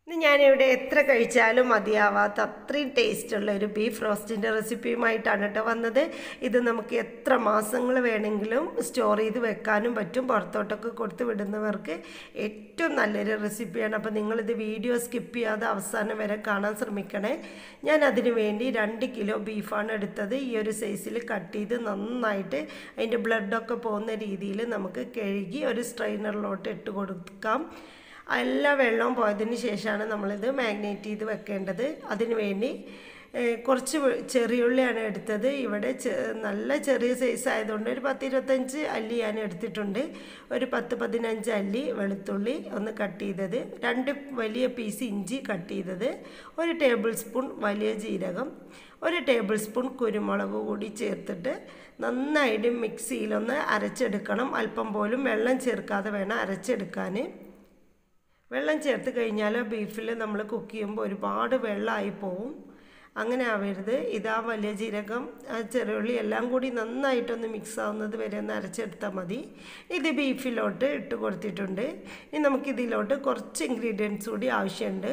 ഇന്ന് ഞാനിവിടെ എത്ര കഴിച്ചാലും മതിയാവാത്ത അത്രയും ടേസ്റ്റുള്ള ഒരു ബീഫ് റോസ്റ്റിൻ്റെ റെസിപ്പിയുമായിട്ടാണ് കേട്ടോ വന്നത് ഇത് നമുക്ക് എത്ര മാസങ്ങൾ വേണമെങ്കിലും സ്റ്റോർ ചെയ്ത് വെക്കാനും പറ്റും പുറത്തോട്ടൊക്കെ കൊടുത്ത് വിടുന്നവർക്ക് ഏറ്റവും നല്ലൊരു റെസിപ്പിയാണ് അപ്പോൾ നിങ്ങളിത് വീഡിയോ സ്കിപ്പ് ചെയ്യാതെ അവസാനം വരെ കാണാൻ ശ്രമിക്കണേ ഞാൻ അതിന് വേണ്ടി രണ്ട് കിലോ ബീഫാണ് എടുത്തത് ഈ ഒരു സൈസിൽ കട്ട് ചെയ്ത് നന്നായിട്ട് അതിൻ്റെ ബ്ലഡൊക്കെ പോകുന്ന രീതിയിൽ നമുക്ക് കഴുകി ഒരു സ്ട്രെയിനറിലോട്ട് ഇട്ട് കൊടുക്കാം എല്ലാ വെള്ളവും പോയതിന് ശേഷമാണ് നമ്മളിത് മാഗ്നേറ്റ് ചെയ്ത് വെക്കേണ്ടത് അതിന് വേണ്ടി ഏഹ്, കുറച്ച് വെ- ചെറിയുള്ളിയാണ് എടുത്തത് ഇവിടെ ചെ- നല്ല ചെറിയ സൈസ് ആയതുകൊണ്ട് ഒരു പത്ത് ഇരുപത്തഞ്ച് അല്ലി ഞാൻ എടുത്തിട്ടുണ്ട് ഒരു പത്ത് പതിനഞ്ച് അല്ലി വെളുത്തുള്ളി ഒന്ന് കട്ട് ചെയ്തത് രണ്ട് വലിയ പീസ് ഇഞ്ചി കട്ട് ചെയ്തത് ഒരു ടേബിൾ സ്പൂൺ വലിയ ജീരകം ഒരു ടേബിൾ സ്പൂൺ കുരുമുളക് കൂടി ചേർത്തിട്ട് നന്നായിട്ട് മിക്സിയിലൊന്ന് അരച്ചെടുക്കണം അല്പം പോലും വെള്ളം ചേർക്കാതെ വേണം അരച്ചെടുക്കാൻ വെള്ളം ചേർത്ത് കഴിഞ്ഞാൽ ബീഫിൽ നമ്മൾ കുക്ക് ചെയ്യുമ്പോൾ ഒരുപാട് വെള്ളമായി പോവും അങ്ങനെ ആവരുത് ഇതാ വലിയ ജീരകം ആ ചെറുള്ളി എല്ലാം കൂടി നന്നായിട്ടൊന്ന് മിക്സ് ആവുന്നത് വരെ ഒന്ന് അരച്ചെടുത്താൽ മതി ഇത് ബീഫിലോട്ട് ഇട്ട് കൊടുത്തിട്ടുണ്ട് ഇനി നമുക്കിതിലോട്ട് കുറച്ച് ഇൻഗ്രീഡിയൻസ് കൂടി ആവശ്യമുണ്ട്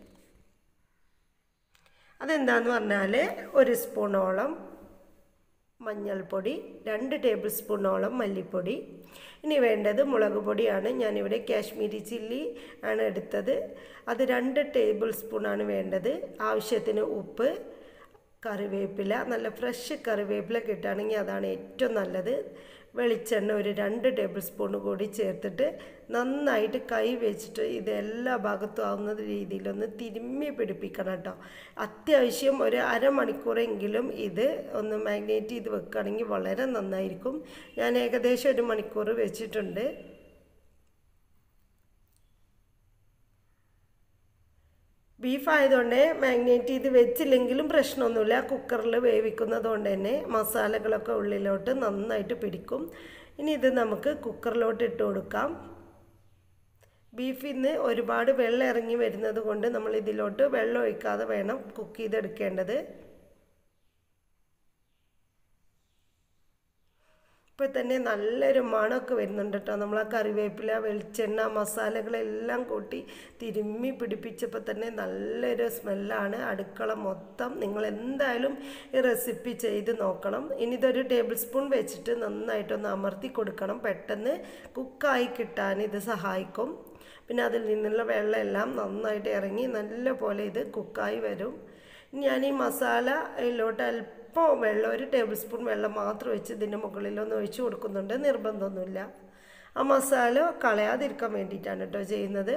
അതെന്താന്ന് പറഞ്ഞാൽ ഒരു സ്പൂണോളം മഞ്ഞൾപ്പൊടി രണ്ട് ടേബിൾ സ്പൂണോളം മല്ലിപ്പൊടി ഇനി വേണ്ടത് മുളക് പൊടിയാണ് ഞാനിവിടെ കാശ്മീരി ചില്ലി ആണ് എടുത്തത് അത് രണ്ട് ടേബിൾ സ്പൂണാണ് വേണ്ടത് ആവശ്യത്തിന് ഉപ്പ് കറിവേപ്പില നല്ല ഫ്രഷ് കറിവേപ്പില കിട്ടുകയാണെങ്കിൽ അതാണ് ഏറ്റവും നല്ലത് വെളിച്ചെണ്ണ ഒരു രണ്ട് ടേബിൾ സ്പൂൺ കൂടി ചേർത്തിട്ട് നന്നായിട്ട് കൈ വെച്ചിട്ട് ഇത് എല്ലാ ഭാഗത്തും ആവുന്ന രീതിയിലൊന്ന് തിരുമ്മി പിടിപ്പിക്കണം കേട്ടോ അത്യാവശ്യം ഒരു അരമണിക്കൂറെങ്കിലും ഇത് ഒന്ന് മാഗ്നേറ്റ് ചെയ്ത് വെക്കുകയാണെങ്കിൽ വളരെ നന്നായിരിക്കും ഞാൻ ഏകദേശം ഒരു മണിക്കൂർ വെച്ചിട്ടുണ്ട് ബീഫ് ആയതുകൊണ്ട് മാഗ്നേറ്റ് ചെയ്ത് വെച്ചില്ലെങ്കിലും പ്രശ്നമൊന്നുമില്ല കുക്കറിൽ വേവിക്കുന്നത് കൊണ്ട് തന്നെ മസാലകളൊക്കെ ഉള്ളിലോട്ട് നന്നായിട്ട് പിടിക്കും ഇനി ഇത് നമുക്ക് കുക്കറിലോട്ട് ഇട്ട് കൊടുക്കാം ബീഫിൽ നിന്ന് ഒരുപാട് വെള്ളം ഇറങ്ങി വരുന്നത് കൊണ്ട് നമ്മൾ ഇതിലോട്ട് വെള്ളം ഒഴിക്കാതെ വേണം കുക്ക് ചെയ്തെടുക്കേണ്ടത് ഇപ്പോൾ തന്നെ നല്ലൊരു മണമൊക്കെ വരുന്നുണ്ട് കേട്ടോ നമ്മൾ ആ കറിവേപ്പില വെളിച്ചെണ്ണ മസാലകളെല്ലാം കൂട്ടി തിരുമ്മി പിടിപ്പിച്ചപ്പോൾ തന്നെ നല്ലൊരു സ്മെല്ലാണ് അടുക്കള മൊത്തം നിങ്ങൾ എന്തായാലും ഈ റെസിപ്പി ചെയ്ത് നോക്കണം ഇനി ഇതൊരു ടേബിൾ സ്പൂൺ വെച്ചിട്ട് നന്നായിട്ടൊന്ന് അമർത്തി കൊടുക്കണം പെട്ടെന്ന് കുക്കായി കിട്ടാൻ ഇത് സഹായിക്കും പിന്നെ അതിൽ നിന്നുള്ള വെള്ളമെല്ലാം നന്നായിട്ട് ഇറങ്ങി നല്ല പോലെ ഇത് കുക്കായി വരും ഞാൻ ഈ മസാലയിലോട്ട് അല്പം വെള്ളം ഒരു ടേബിൾ സ്പൂൺ വെള്ളം മാത്രം ഒഴിച്ച് ഇതിൻ്റെ മുകളിലൊന്ന് ഒഴിച്ച് കൊടുക്കുന്നുണ്ട് നിർബന്ധമൊന്നുമില്ല ആ മസാല കളയാതിരിക്കാൻ വേണ്ടിയിട്ടാണ് കേട്ടോ ചെയ്യുന്നത്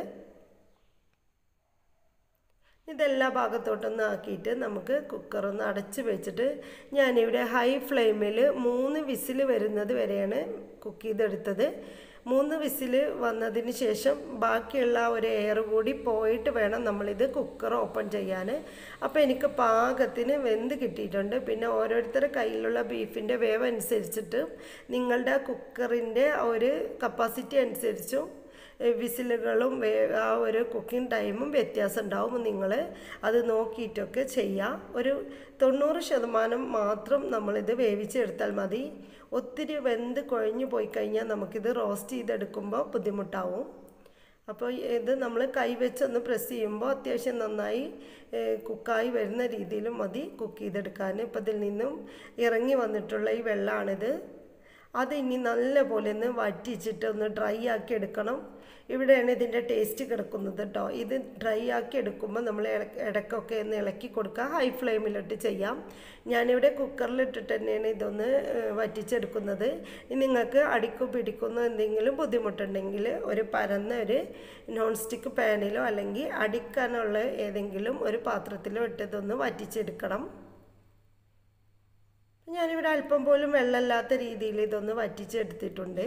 ഇതെല്ലാ ഭാഗത്തോട്ടൊന്ന് ആക്കിയിട്ട് നമുക്ക് കുക്കറൊന്ന് അടച്ച് വെച്ചിട്ട് ഞാനിവിടെ ഹൈ ഫ്ലെയിമിൽ മൂന്ന് വിസിൽ വരുന്നത് വരെയാണ് കുക്ക് ചെയ്തെടുത്തത് മൂന്ന് വിസിൽ വന്നതിന് ശേഷം ബാക്കിയുള്ള ആ ഒരു എയർ കൂടി പോയിട്ട് വേണം നമ്മളിത് കുക്കർ ഓപ്പൺ ചെയ്യാൻ അപ്പോൾ എനിക്ക് പാകത്തിന് വെന്ത് കിട്ടിയിട്ടുണ്ട് പിന്നെ ഓരോരുത്തരുടെ കയ്യിലുള്ള ബീഫിൻ്റെ വേവ് അനുസരിച്ചിട്ട് നിങ്ങളുടെ കുക്കറിൻ്റെ ഒരു കപ്പാസിറ്റി അനുസരിച്ചും വിസിലുകളും വേ- ആ ഒരു കുക്കിംഗ് ടൈമും വ്യത്യാസം ഉണ്ടാവും നിങ്ങൾ അത് നോക്കിയിട്ടൊക്കെ ചെയ്യാം ഒരു തൊണ്ണൂറ് ശതമാനം മാത്രം നമ്മളിത് വേവിച്ചെടുത്താൽ മതി ഒത്തിരി വെന്ത് കുഴഞ്ഞു പോയി കഴിഞ്ഞാൽ നമുക്കിത് റോസ്റ്റ് ചെയ്തെടുക്കുമ്പോൾ ബുദ്ധിമുട്ടാവും അപ്പോൾ ഇത് നമ്മൾ കൈവച്ചൊന്ന് പ്രസ് ചെയ്യുമ്പോൾ അത്യാവശ്യം നന്നായി ഏഹ്, കുക്കായി വരുന്ന രീതിയിൽ മതി കുക്ക് ചെയ്തെടുക്കാൻ ഇപ്പം ഇതിൽ നിന്നും ഇറങ്ങി വന്നിട്ടുള്ള ഈ വെള്ളമാണിത് അത് ഇനി നല്ല പോലെ ഒന്ന് വറ്റിച്ചിട്ട് ഒന്ന് ഡ്രൈ ആക്കി എടുക്കണം ഇവിടെയാണ് ഇതിൻ്റെ ടേസ്റ്റ് കിടക്കുന്നത് കേട്ടോ ഇത് ഡ്രൈ ആക്കി എടുക്കുമ്പോൾ നമ്മൾ ഇട- ഇടയ്ക്കൊക്കെ ഒന്ന് ഇളക്കി കൊടുക്കുക ഹൈ ഫ്ലെയിമിലിട്ട് ചെയ്യാം ഞാനിവിടെ കുക്കറിലിട്ടിട്ട് തന്നെയാണ് ഇതൊന്ന് ഏഹ്, വറ്റിച്ചെടുക്കുന്നത് ഇനി നിങ്ങൾക്ക് അടിക്കു പിടിക്കുന്ന എന്തെങ്കിലും ബുദ്ധിമുട്ടുണ്ടെങ്കിൽ ഒരു പരന്ന ഒരു നോൺ സ്റ്റിക്ക് പാനിലോ അല്ലെങ്കിൽ അടിക്കാനുള്ള ഏതെങ്കിലും ഒരു പാത്രത്തിലോ ഇട്ടതൊന്ന് വറ്റിച്ചെടുക്കണം ഞാനിവിടെ അല്പം പോലും വെള്ളമില്ലാത്ത രീതിയിൽ ഇതൊന്ന് വറ്റിച്ചെടുത്തിട്ടുണ്ട്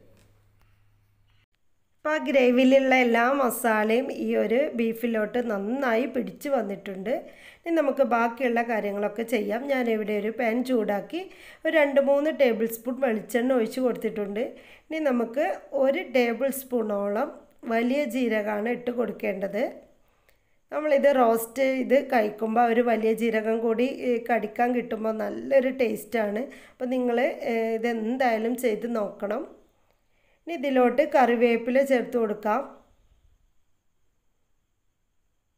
അപ്പോൾ ആ ഗ്രേവിയിലുള്ള എല്ലാ മസാലയും ഈ ഒരു ബീഫിലോട്ട് നന്നായി പിടിച്ച് വന്നിട്ടുണ്ട് ഇനി നമുക്ക് ബാക്കിയുള്ള കാര്യങ്ങളൊക്കെ ചെയ്യാം ഞാനിവിടെ ഒരു പാൻ ചൂടാക്കി ഒരു രണ്ട് മൂന്ന് ടേബിൾ സ്പൂൺ വെളിച്ചെണ്ണ ഒഴിച്ച് കൊടുത്തിട്ടുണ്ട് ഇനി നമുക്ക് ഒരു ടേബിൾ സ്പൂണോളം വലിയ ജീരകമാണ് ഇട്ട് കൊടുക്കേണ്ടത് നമ്മളിത് റോസ്റ്റ് ഇത് കഴിക്കുമ്പോൾ ഒരു വലിയ ജീരകം കൂടി ഏ, കടിക്കാൻ കിട്ടുമ്പോൾ നല്ലൊരു ടേസ്റ്റാണ് അപ്പോൾ നിങ്ങൾ ഇതെന്തായാലും ചെയ്ത് നോക്കണം ഇനി ഇതിലോട്ട് കറിവേപ്പില ചേർത്ത് കൊടുക്കാം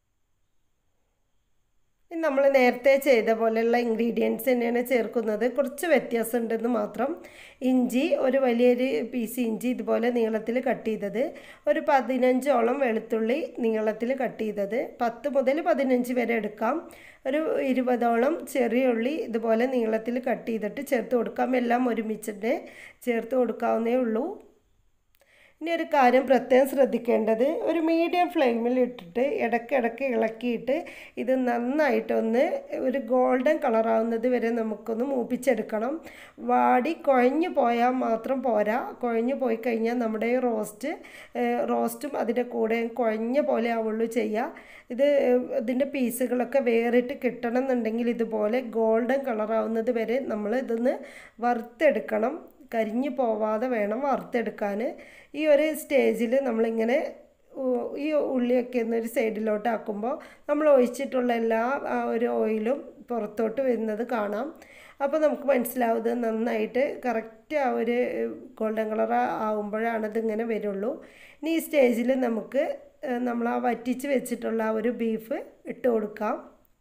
നമ്മൾ നേരത്തെ ചെയ്ത പോലെയുള്ള ഇൻഗ്രീഡിയൻസ് തന്നെയാണ് ചേർക്കുന്നത് കുറച്ച് വ്യത്യാസം ഉണ്ടെന്ന് മാത്രം ഇഞ്ചി ഒരു വലിയൊരു പീസ് ഇഞ്ചി ഇതുപോലെ നീളത്തിൽ കട്ട് ചെയ്തത് ഒരു പതിനഞ്ചോളം വെളുത്തുള്ളി നീളത്തിൽ കട്ട് ചെയ്തത് പത്ത് മുതൽ പതിനഞ്ച് വരെ എടുക്കാം ഒരു ഇരുപതോളം ചെറിയ ഉള്ളി ഇതുപോലെ നീളത്തിൽ കട്ട് ചെയ്തിട്ട് ചേർത്ത് കൊടുക്കാം എല്ലാം ഒരുമിച്ചിട്ട് ചേർത്ത് കൊടുക്കാവുന്നേ ഉള്ളൂ ഇനി ഒരു കാര്യം പ്രത്യേകം ശ്രദ്ധിക്കേണ്ടത് ഒരു മീഡിയം ഫ്ലെയിമിൽ ഇട്ടിട്ട് ഇടയ്ക്കിടയ്ക്ക് ഇളക്കിയിട്ട് ഇത് നന്നായിട്ടൊന്ന് ഒരു ഗോൾഡൻ കളറാവുന്നത് വരെ നമുക്കൊന്ന് മൂപ്പിച്ചെടുക്കണം വാടി കുഴഞ്ഞു പോയാൽ മാത്രം പോരാ കുഴഞ്ഞു പോയി കഴിഞ്ഞാൽ നമ്മുടെ ഈ റോസ്റ്റ് റോസ്റ്റും അതിൻ്റെ കൂടെ കുഴഞ്ഞ പോലെ ആവുള്ളൂ ചെയ്യുക ഇത് ഇതിൻ്റെ പീസുകളൊക്കെ വേറിട്ട് കിട്ടണം എന്നുണ്ടെങ്കിൽ ഇതുപോലെ ഗോൾഡൻ കളറാവുന്നത് വരെ നമ്മൾ ഇതൊന്ന് വറുത്തെടുക്കണം കരിഞ്ഞു പോവാതെ വേണം വറുത്തെടുക്കാൻ ഈ ഒരു സ്റ്റേജിൽ നമ്മളിങ്ങനെ ഈ ഉള്ളിയൊക്കെ ഒന്നൊരു സൈഡിലോട്ട് ആക്കുമ്പോൾ നമ്മൾ ഒഴിച്ചിട്ടുള്ള എല്ലാ ആ ഒരു ഓയിലും പുറത്തോട്ട് വരുന്നത് കാണാം അപ്പോൾ നമുക്ക് മനസ്സിലാവും ഇത് നന്നായിട്ട് കറക്റ്റ് ആ ഒരു ഗോൾഡൻ കളർ ആകുമ്പോഴാണ് ഇതിങ്ങനെ വരുള്ളൂ ഇനി ഈ സ്റ്റേജിൽ നമുക്ക് നമ്മൾ ആ വറ്റിച്ച് വെച്ചിട്ടുള്ള ആ ഒരു ബീഫ് ഇട്ട് കൊടുക്കാം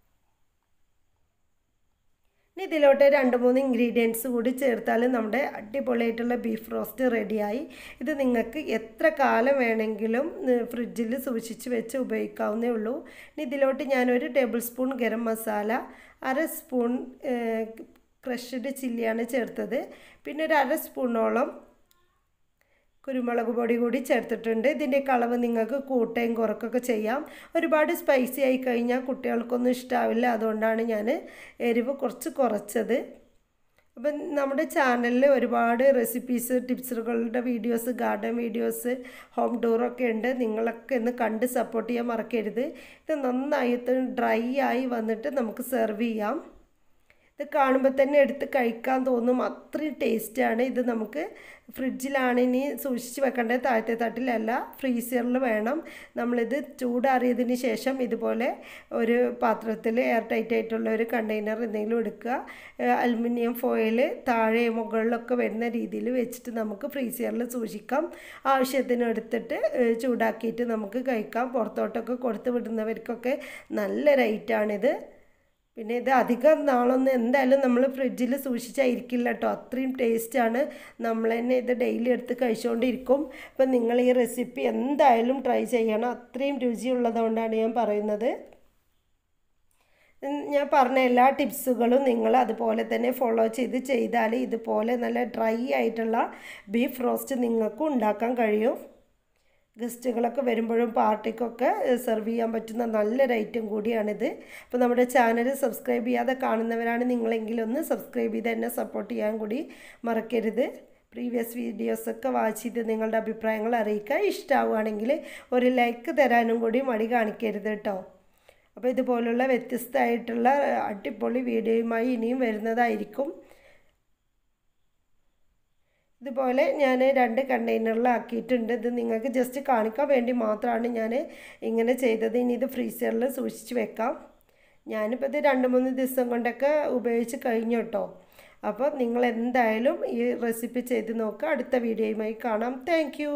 ഇനി ഇതിലോട്ട് രണ്ട് മൂന്ന് ഇൻഗ്രീഡിയൻസ് കൂടി ചേർത്താൽ നമ്മുടെ അടിപൊളിയായിട്ടുള്ള ബീഫ് റോസ്റ്റ് റെഡിയായി ഇത് നിങ്ങൾക്ക് എത്ര കാലം വേണമെങ്കിലും ഫ്രിഡ്ജിൽ സൂക്ഷിച്ച് വെച്ച് ഉപയോഗിക്കാവുന്നേ ഉള്ളൂ ഇനി ഇതിലോട്ട് ഞാനൊരു ടേബിൾ സ്പൂൺ ഗരം മസാല അര സ്പൂൺ ക്രഷ്ഡ് ചില്ലിയാണ് ചേർത്തത് പിന്നെ ഒരു അര സ്പൂണോളം കുരുമുളക് പൊടി കൂടി ചേർത്തിട്ടുണ്ട് ഇതിൻ്റെ അളവ് നിങ്ങൾക്ക് കൂട്ടുകയും കുറക്കൊക്കെ ചെയ്യാം ഒരുപാട് സ്പൈസി ആയി കഴിഞ്ഞാൽ കുട്ടികൾക്കൊന്നും ഇഷ്ടാവില്ല അതുകൊണ്ടാണ് ഞാൻ എരിവ് കുറച്ച് കുറച്ചത് അപ്പം നമ്മുടെ ചാനലിൽ ഒരുപാട് റെസിപ്പീസ് ടിപ്സുകളുടെ വീഡിയോസ് ഗാർഡൻ വീഡിയോസ് ഹോം ടൂറൊക്കെ ഉണ്ട് നിങ്ങളൊക്കെ ഒന്ന് കണ്ട് സപ്പോർട്ട് ചെയ്യാൻ മറക്കരുത് ഇത് നന്നായിട്ട് ഡ്രൈ ആയി വന്നിട്ട് നമുക്ക് സെർവ് ചെയ്യാം ഇത് കാണുമ്പോൾ തന്നെ എടുത്ത് കഴിക്കാൻ തോന്നും അത്രയും ടേസ്റ്റാണ് ഇത് നമുക്ക് ഫ്രിഡ്ജിലാണ് ഇനി സൂക്ഷിച്ച് വെക്കേണ്ടത് താഴത്തെ തട്ടിലല്ല ഫ്രീസറിൽ വേണം നമ്മളിത് ചൂടാറിയതിന് ശേഷം ഇതുപോലെ ഒരു പാത്രത്തിൽ എയർ ടൈറ്റ് ആയിട്ടുള്ള ഒരു കണ്ടെയ്നർ എന്തെങ്കിലും എടുക്കുക അലുമിനിയം ഫോയിൽ താഴെ മുകളിലൊക്കെ വരുന്ന രീതിയിൽ വെച്ചിട്ട് നമുക്ക് ഫ്രീസറിൽ സൂക്ഷിക്കാം ആവശ്യത്തിന് എടുത്തിട്ട് ചൂടാക്കിയിട്ട് നമുക്ക് കഴിക്കാം പുറത്തോട്ടൊക്കെ കൊടുത്ത് വിടുന്നവർക്കൊക്കെ നല്ല റേറ്റാണിത് പിന്നെ ഇത് അധികം നാളൊന്നും എന്തായാലും നമ്മൾ ഫ്രിഡ്ജിൽ സൂക്ഷിച്ചായിരിക്കില്ല കേട്ടോ അത്രയും ടേസ്റ്റാണ് നമ്മൾ തന്നെ ഇത് ഡെയിലി എടുത്ത് കഴിച്ചുകൊണ്ടിരിക്കും അപ്പം നിങ്ങൾ ഈ റെസിപ്പി എന്തായാലും ട്രൈ ചെയ്യണം അത്രയും രുചിയുള്ളതുകൊണ്ടാണ് ഞാൻ പറയുന്നത് ഞാൻ പറഞ്ഞ എല്ലാ ടിപ്സുകളും നിങ്ങൾ അതുപോലെ തന്നെ ഫോളോ ചെയ്ത് ചെയ്താൽ ഇതുപോലെ നല്ല ഡ്രൈ ആയിട്ടുള്ള ബീഫ് റോസ്റ്റ് നിങ്ങൾക്കും ഉണ്ടാക്കാൻ കഴിയും ഗസ്റ്റുകളൊക്കെ വരുമ്പോഴും പാർട്ടിക്കൊക്കെ സെർവ് ചെയ്യാൻ പറ്റുന്ന നല്ലൊരു ഐറ്റം കൂടിയാണിത് അപ്പോൾ നമ്മുടെ ചാനൽ സബ്സ്ക്രൈബ് ചെയ്യാതെ കാണുന്നവരാണ് നിങ്ങളെങ്കിലും ഒന്ന് സബ്സ്ക്രൈബ് ചെയ്ത് എന്നെ സപ്പോർട്ട് ചെയ്യാൻ കൂടി മറക്കരുത് പ്രീവിയസ് വീഡിയോസൊക്കെ വാച്ച് ചെയ്ത് നിങ്ങളുടെ അഭിപ്രായങ്ങൾ അറിയിക്കുക ഇഷ്ടമാവുകയാണെങ്കിൽ ഒരു ലൈക്ക് തരാനും കൂടി മടി കാണിക്കരുത് കേട്ടോ അപ്പോൾ ഇതുപോലുള്ള വ്യത്യസ്തമായിട്ടുള്ള അടിപൊളി വീഡിയോയുമായി ഇനിയും വരുന്നതായിരിക്കും ഇതുപോലെ ഞാൻ രണ്ട് കണ്ടെയ്നറിലാക്കിയിട്ടുണ്ട് ഇത് നിങ്ങൾക്ക് ജസ്റ്റ് കാണിക്കാൻ വേണ്ടി മാത്രമാണ് ഞാൻ ഇങ്ങനെ ചെയ്തത് ഇനി ഇത് ഫ്രീസറിൽ സൂക്ഷിച്ച് വെക്കാം ഞാനിപ്പോൾ ഇത് രണ്ട് മൂന്ന് ദിവസം കൊണ്ടൊക്കെ ഉപയോഗിച്ച് കഴിഞ്ഞു കേട്ടോ അപ്പോൾ നിങ്ങൾ എന്തായാലും ഈ റെസിപ്പി ചെയ്ത് നോക്കുക അടുത്ത വീഡിയോയുമായി കാണാം താങ്ക്